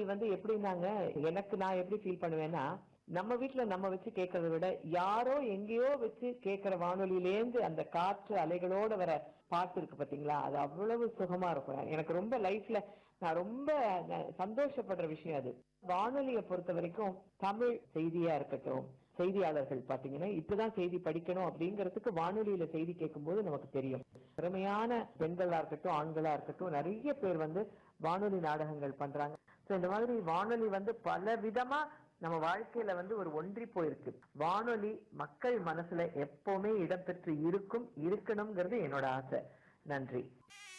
வந்து எப்படின்னாங்க எனக்கு நான் எப்படி ஃபீல் பண்ணுவேன்னா நம்ம வீட்ல நம்ம வச்சு கேட்கறத விட யாரோ எங்கேயோ வச்சு கேட்கிற வானொலியிலேந்து அந்த காற்று அலைகளோட வர பாட்டு இருக்கு பாத்தீங்களா அது அவ்வளவு சுகமா இருக்கும் எனக்கு ரொம்ப லைஃப்ல நான் ரொம்ப ந- சந்தோஷப்படுற விஷயம் அது வானொலியை பொறுத்த வரைக்கும் தமிழ் செய்தியா இருக்கட்டும் செய்தியாளர்கள் பாத்தீங்கன்னா இப்பதான் செய்தி படிக்கணும் அப்படிங்கறதுக்கு வானொலியில செய்தி கேட்கும்போது நமக்கு தெரியும் திறமையான பெண்களா இருக்கட்டும் ஆண்களா இருக்கட்டும் நிறைய பேர் வந்து வானொலி நாடகங்கள் பண்றாங்க So, இந்த மாதிரி வானொலி வந்து பல விதமா நம்ம வாழ்க்கையில வந்து ஒரு ஒன்றி போயிருக்கு வானொலி மக்கள் மனசுல எப்பவுமே இடம்பெற்று இருக்கும் இருக்கணுங்கிறது என்னோட ஆசை நன்றி